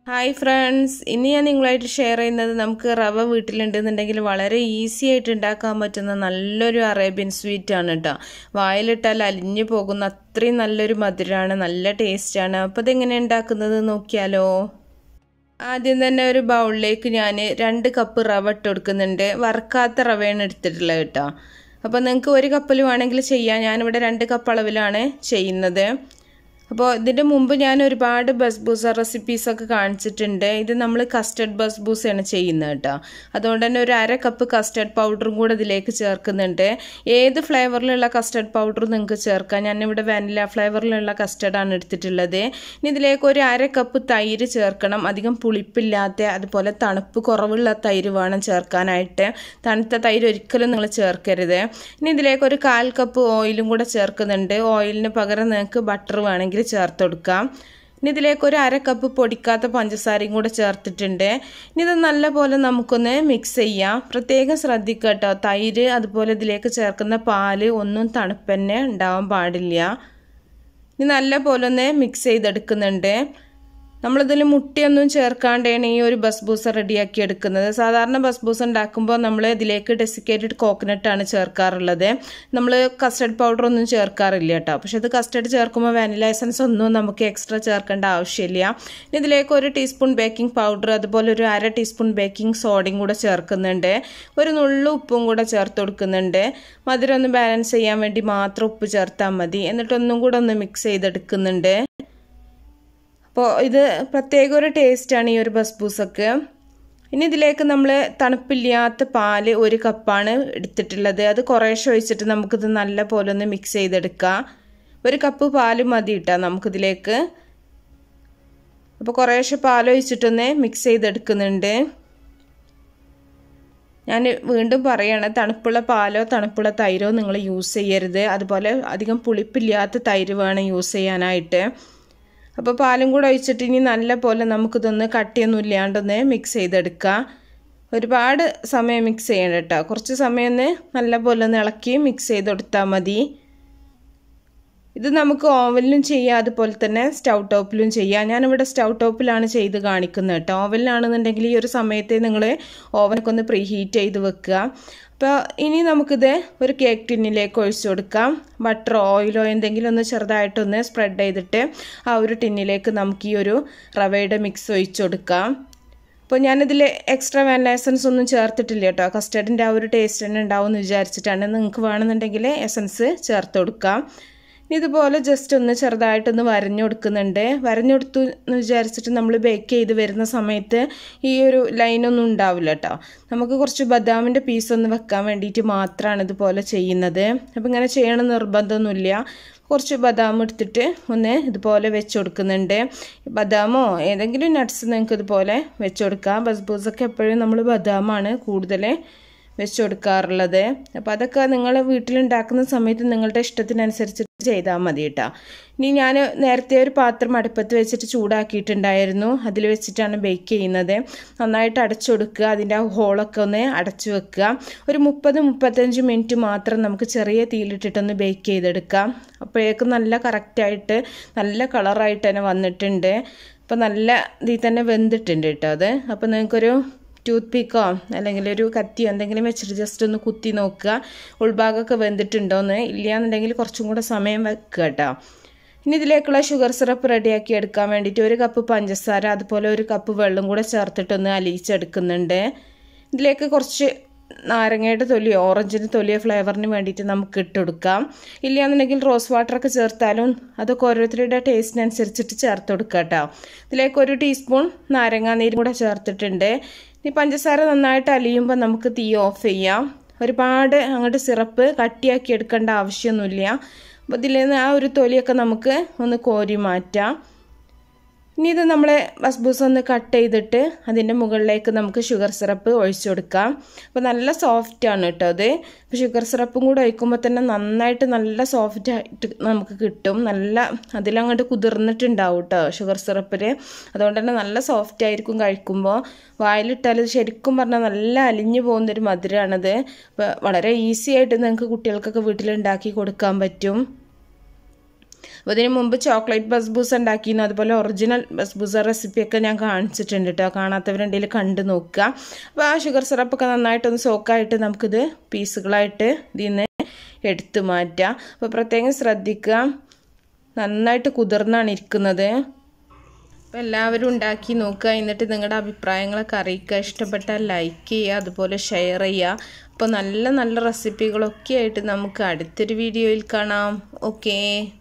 hi friends ഇന്ന് ഞാൻ നിങ്ങളായിട്ട് ഷെയർ ചെയ്യുന്നത് നമുക്ക് റവ വീട്ടിലുണ്ടെന്നുണ്ടെങ്കിൽ വളരെ ഈസി ആയിട്ട് ഉണ്ടാക്കാൻ പറ്റുന്ന നല്ലൊരു അറേബ്യൻ സ്വീറ്റ് ആണ് കേട്ടോ വായിലിട്ടാൽ അലിഞ്ഞു പോകുന്ന അത്രയും നല്ലൊരു മധുരമാണ് നല്ല ടേസ്റ്റാണ് അപ്പോൾ ഇതെങ്ങനെ ഉണ്ടാക്കുന്നത് നോക്കിയാലോ ആദ്യം തന്നെ ഒരു ബൗളിലേക്ക് ഞാൻ രണ്ട് കപ്പ് റവ ഇട്ട് കൊടുക്കുന്നുണ്ട് വറക്കാത്ത റവയാണ് എടുത്തിട്ടുള്ളത് കേട്ടോ അപ്പോൾ നിങ്ങൾക്ക് ഒരു കപ്പിൽ വേണമെങ്കിൽ ചെയ്യാം ഞാനിവിടെ രണ്ട് കപ്പ് അളവിലാണ് ചെയ്യുന്നത് അപ്പോൾ ഇതിൻ്റെ മുമ്പ് ഞാൻ ഒരുപാട് ബസ്ബൂസ റെസിപ്പീസൊക്കെ കാണിച്ചിട്ടുണ്ട് ഇത് നമ്മൾ കസ്റ്റർഡ് ബസ്ബൂസയാണ് ചെയ്യുന്നത് കേട്ടോ അതുകൊണ്ട് തന്നെ ഒരു അര കപ്പ് കസ്റ്റർഡ് പൗഡറും കൂടെ ഇതിലേക്ക് ചേർക്കുന്നുണ്ട് ഏത് ഫ്ലേവറിലുള്ള കസ്റ്റർഡ് പൗഡറും നിങ്ങൾക്ക് ചേർക്കാം ഞാനിവിടെ വാനില ഫ്ലേവറിലുള്ള കസ്റ്റർഡാണ് എടുത്തിട്ടുള്ളത് ഇനി ഇതിലേക്ക് ഒരു അര കപ്പ് തൈര് ചേർക്കണം അധികം പുളിപ്പില്ലാത്ത അതുപോലെ തണുപ്പ് കുറവുള്ള തൈര് വേണം ചേർക്കാനായിട്ട് തണുത്ത തൈര് ഒരിക്കലും നിങ്ങൾ ചേർക്കരുത് ഇനി ഇതിലേക്ക് ഒരു കാൽ കപ്പ് ഓയിലും കൂടെ ചേർക്കുന്നുണ്ട് ഓയിലിന് പകരം നിങ്ങൾക്ക് ബട്ടർ വേണമെങ്കിൽ ചേർത്ത് കൊടുക്കാം ഇനി ഇതിലേക്ക് ഒരു അര കപ്പ് പൊടിക്കാത്ത പഞ്ചസാരയും കൂടെ ചേർത്തിട്ടുണ്ട് ഇനി ഇത് നല്ലപോലെ നമുക്കൊന്ന് മിക്സ് ചെയ്യാം പ്രത്യേകം ശ്രദ്ധിക്കുക കേട്ടോ തൈര് അതുപോലെ ഇതിലേക്ക് ചേർക്കുന്ന പാല് ഒന്നും തണുപ്പന്നെ ഉണ്ടാവാൻ പാടില്ല ഇനി നല്ല പോലെ ഒന്ന് മിക്സ് ചെയ്തെടുക്കുന്നുണ്ട് നമ്മളിതിൽ മുട്ടയൊന്നും ചേർക്കാണ്ടാണ് ഈ ഒരു ബസ്ബൂസ റെഡിയാക്കി എടുക്കുന്നത് സാധാരണ ബസ്ബൂസ ഉണ്ടാക്കുമ്പോൾ നമ്മൾ ഇതിലേക്ക് ഡെസിക്കേറ്റഡ് കോക്കനട്ടാണ് ചേർക്കാറുള്ളത് നമ്മൾ കസ്റ്റർഡ് പൗഡർ ഒന്നും ചേർക്കാറില്ല കേട്ടോ പക്ഷെ ഇത് കസ്റ്റർഡ് ചേർക്കുമ്പോൾ വാനില എസൻസ് ഒന്നും നമുക്ക് എക്സ്ട്രാ ചേർക്കേണ്ട ആവശ്യമില്ല ഇതിലേക്ക് ഒരു ടീസ്പൂൺ ബേക്കിംഗ് പൗഡർ അതുപോലെ ഒരു അര ടീസ്പൂൺ ബേക്കിംഗ് സോഡയും കൂടെ ചേർക്കുന്നുണ്ട് ഒരു നുള്ളു ഉപ്പും കൂടെ ചേർത്ത് കൊടുക്കുന്നുണ്ട് മധുരം ഒന്ന് ബാലൻസ് ചെയ്യാൻ വേണ്ടി മാത്രം ഉപ്പ് ചേർത്താൽ മതി എന്നിട്ടൊന്നും കൂടെ ഒന്ന് മിക്സ് ചെയ്തെടുക്കുന്നുണ്ട് അപ്പോൾ ഇത് പ്രത്യേക ഒരു ടേസ്റ്റാണ് ഈ ഒരു ബസ്ബൂസക്ക് ഇനി ഇതിലേക്ക് നമ്മൾ തണുപ്പില്ലാത്ത പാല് ഒരു കപ്പാണ് എടുത്തിട്ടുള്ളത് അത് കുറേശ്ശെ ഒഴിച്ചിട്ട് നമുക്കിത് നല്ല പോലെ ഒന്ന് മിക്സ് ചെയ്തെടുക്കാം ഒരു കപ്പ് പാല് മതി ഇട്ടാൽ നമുക്കിതിലേക്ക് അപ്പോൾ കുറേശ്ശെ പാലൊഴിച്ചിട്ടൊന്ന് മിക്സ് ചെയ്തെടുക്കുന്നുണ്ട് ഞാൻ വീണ്ടും പറയാണ് തണുപ്പുള്ള പാലോ തണുപ്പുള്ള തൈരോ നിങ്ങൾ യൂസ് ചെയ്യരുത് അതുപോലെ അധികം പുളിപ്പില്ലാത്ത തൈര് വേണം യൂസ് ചെയ്യാനായിട്ട് അപ്പോൾ പാലും കൂടെ ഒഴിച്ചിട്ട് ഇനി നല്ല പോലെ നമുക്കിതൊന്ന് കട്ടിയൊന്നും ഇല്ലാണ്ടൊന്ന് മിക്സ് ചെയ്തെടുക്കാം ഒരുപാട് സമയം മിക്സ് ചെയ്യണ്ട കേട്ടോ കുറച്ച് സമയം ഒന്ന് നല്ല പോലെ ഒന്ന് ഇളക്കി മിക്സ് ചെയ്ത് കൊടുത്താൽ മതി ഇത് നമുക്ക് ഓവനിലും ചെയ്യാം അതുപോലെ തന്നെ സ്റ്റൗ ടോപ്പിലും ചെയ്യാം ഞാനിവിടെ സ്റ്റൗ ടോപ്പിലാണ് ചെയ്ത് കാണിക്കുന്നത് കേട്ടോ ഓവനിലാണെന്നുണ്ടെങ്കിൽ ഈ ഒരു സമയത്ത് നിങ്ങൾ ഓവനൊക്കെ ഒന്ന് പ്രീ ഹീറ്റ് ചെയ്ത് വെക്കുക അപ്പോൾ ഇനി നമുക്കിത് ഒരു കേക്ക് ടിന്നിലേക്ക് ഒഴിച്ചു കൊടുക്കാം ബട്ടറോ ഓയിലോ എന്തെങ്കിലും ഒന്ന് ചെറുതായിട്ടൊന്ന് സ്പ്രെഡ് ചെയ്തിട്ട് ആ ഒരു ടിന്നിലേക്ക് നമുക്ക് ഈ ഒരു റവയുടെ മിക്സ് ഒഴിച്ചു കൊടുക്കാം അപ്പോൾ ഞാനിതിൽ എക്സ്ട്രാ വാനില എസൻസ് ഒന്നും ചേർത്തിട്ടില്ല കേട്ടോ കസ്റ്റർഡിൻ്റെ ആ ഒരു ടേസ്റ്റ് തന്നെ ഉണ്ടാവും എന്ന് വിചാരിച്ചിട്ടാണ് നിങ്ങൾക്ക് വേണമെന്നുണ്ടെങ്കിൽ എസൻസ് ചേർത്ത് കൊടുക്കാം ഇതുപോലെ ജസ്റ്റ് ഒന്ന് ചെറുതായിട്ടൊന്ന് വരഞ്ഞു കൊടുക്കുന്നുണ്ട് വരഞ്ഞു കൊടുത്തു എന്ന് വിചാരിച്ചിട്ട് നമ്മൾ ബേക്ക് ചെയ്ത് വരുന്ന സമയത്ത് ഈ ഒരു ലൈനൊന്നും ഉണ്ടാവില്ല കേട്ടോ നമുക്ക് കുറച്ച് ബദാമിൻ്റെ പീസ് ഒന്ന് വെക്കാൻ വേണ്ടിയിട്ട് മാത്രമാണ് ഇതുപോലെ ചെയ്യുന്നത് അപ്പോൾ ഇങ്ങനെ ചെയ്യണം നിർബന്ധമൊന്നുമില്ല കുറച്ച് ബദാം എടുത്തിട്ട് ഒന്ന് ഇതുപോലെ വെച്ച് കൊടുക്കുന്നുണ്ട് ബദാമോ ഏതെങ്കിലും നട്ട്സ് നിങ്ങൾക്ക് ഇതുപോലെ വെച്ച് കൊടുക്കാം ബസ്ബൂസൊക്കെ എപ്പോഴും നമ്മൾ ബദാമാണ് കൂടുതൽ വെച്ച് കൊടുക്കാറുള്ളത് അപ്പോൾ അതൊക്കെ നിങ്ങൾ വീട്ടിലുണ്ടാക്കുന്ന സമയത്ത് നിങ്ങളുടെ ഇഷ്ടത്തിനനുസരിച്ച് ചെയ്താൽ മതി കേട്ടോ ഇനി ഞാൻ നേരത്തെ ഒരു പാത്രം അടുപ്പത്ത് വെച്ചിട്ട് ചൂടാക്കിയിട്ടുണ്ടായിരുന്നു അതിൽ വെച്ചിട്ടാണ് ബേക്ക് ചെയ്യുന്നത് നന്നായിട്ട് അടച്ചു കൊടുക്കുക അതിൻ്റെ ആ ഹോളൊക്കെ ഒന്ന് അടച്ചു വെക്കുക ഒരു മുപ്പത് മുപ്പത്തഞ്ച് മിനിറ്റ് മാത്രം നമുക്ക് ചെറിയ തീയിലിട്ടിട്ടൊന്ന് ബേക്ക് ചെയ്തെടുക്കാം അപ്പോഴേക്കും നല്ല കറക്റ്റായിട്ട് നല്ല കളറായിട്ട് തന്നെ വന്നിട്ടുണ്ട് അപ്പോൾ നല്ല ഇതിൽ തന്നെ വെന്തിട്ടുണ്ട് കേട്ടോ അത് അപ്പോൾ നിങ്ങൾക്കൊരു ടൂത്ത് പീക്കോ അല്ലെങ്കിൽ ഒരു കത്തിയോ എന്തെങ്കിലും വെച്ചിട്ട് ജസ്റ്റ് ഒന്ന് കുത്തി നോക്കുക ഉൾഭാഗമൊക്കെ വെന്തിട്ടുണ്ടോയെന്ന് ഇല്ലയെന്നുണ്ടെങ്കിൽ കുറച്ചും കൂടെ സമയം വെക്കുക കേട്ടോ ഇനി ഇതിലേക്കുള്ള ഷുഗർ സിറപ്പ് റെഡിയാക്കി എടുക്കാൻ വേണ്ടിയിട്ട് ഒരു കപ്പ് പഞ്ചസാര അതുപോലെ ഒരു കപ്പ് വെള്ളം കൂടെ ചേർത്തിട്ടൊന്ന് അലിയിച്ചെടുക്കുന്നുണ്ട് ഇതിലേക്ക് കുറച്ച് നാരങ്ങയുടെ തൊലിയോ ഓറഞ്ചിൻ്റെ തൊലിയോ ഫ്ലേവറിന് വേണ്ടിയിട്ട് നമുക്ക് ഇട്ട് കൊടുക്കാം ഇല്ലയെന്നുണ്ടെങ്കിൽ റോസ് വാട്ടറൊക്കെ ചേർത്താലും അതൊക്കെ ഓരോരുത്തരുടെ ടേസ്റ്റിനനുസരിച്ചിട്ട് ചേർത്ത് കൊടുക്കുക കേട്ടോ ഇതിലേക്ക് ഒരു ടീസ്പൂൺ നാരങ്ങാനീരും കൂടെ ചേർത്തിട്ടുണ്ട് ഈ പഞ്ചസാര നന്നായിട്ട് അലിയുമ്പോൾ നമുക്ക് തീ ഓഫ് ചെയ്യാം ഒരുപാട് അങ്ങോട്ട് സിറപ്പ് കട്ടിയാക്കി എടുക്കേണ്ട ആവശ്യമൊന്നുമില്ല അപ്പോൾ ഇതിൽ നിന്ന് ആ ഒരു തൊലിയൊക്കെ നമുക്ക് ഒന്ന് കോരി മാറ്റാം ഇനി ഇത് നമ്മൾ ബസ്ബൂസ് ഒന്ന് കട്ട് ചെയ്തിട്ട് അതിൻ്റെ മുകളിലേക്ക് നമുക്ക് ഷുഗർ സിറപ്പ് ഒഴിച്ചു കൊടുക്കാം അപ്പോൾ നല്ല സോഫ്റ്റ് ആണ് കേട്ടോ അത് അപ്പോൾ ഷുഗർ സിറപ്പും കൂടെ ഒഴിക്കുമ്പോൾ തന്നെ നന്നായിട്ട് നല്ല സോഫ്റ്റ് ആയിട്ട് നമുക്ക് കിട്ടും നല്ല അതിലങ്ങോട്ട് കുതിർന്നിട്ടുണ്ടാവും കേട്ടോ ഷുഗർ സിറപ്പിൽ അതുകൊണ്ട് തന്നെ നല്ല സോഫ്റ്റ് ആയിരിക്കും കഴിക്കുമ്പോൾ വായിലിട്ടാൽ ശരിക്കും പറഞ്ഞാൽ നല്ല അലിഞ്ഞു പോകുന്നൊരു മധുരമാണത് അപ്പോൾ വളരെ ഈസി ആയിട്ട് നിങ്ങൾക്ക് കുട്ടികൾക്കൊക്കെ വീട്ടിലുണ്ടാക്കി കൊടുക്കാൻ പറ്റും അപ്പോൾ ഇതിന് മുമ്പ് ചോക്ലേറ്റ് ബസ്ബൂസ് ഉണ്ടാക്കിയിരുന്നു അതുപോലെ ഒറിജിനൽ ബസ്ബൂസ റെസിപ്പിയൊക്കെ ഞാൻ കാണിച്ചിട്ടുണ്ട് കേട്ടോ കാണാത്തവരുണ്ടെങ്കിൽ കണ്ടു നോക്കുക അപ്പോൾ ആ ഷുഗർ സിറപ്പൊക്കെ നന്നായിട്ടൊന്ന് സോക്കായിട്ട് നമുക്കിത് പീസുകളായിട്ട് ഇതിൽ നിന്ന് എടുത്തു മാറ്റാം അപ്പോൾ പ്രത്യേകം ശ്രദ്ധിക്കുക നന്നായിട്ട് കുതിർന്നാണ് ഇരിക്കുന്നത് അപ്പോൾ എല്ലാവരും ഉണ്ടാക്കി നോക്കുക എന്നിട്ട് നിങ്ങളുടെ അഭിപ്രായങ്ങളൊക്കെ അറിയിക്കുക ഇഷ്ടപ്പെട്ടാൽ ലൈക്ക് ചെയ്യുക അതുപോലെ ഷെയർ ചെയ്യുക അപ്പോൾ നല്ല നല്ല റെസിപ്പികളൊക്കെ ആയിട്ട് നമുക്ക് അടുത്തൊരു വീഡിയോയിൽ കാണാം ഓക്കേ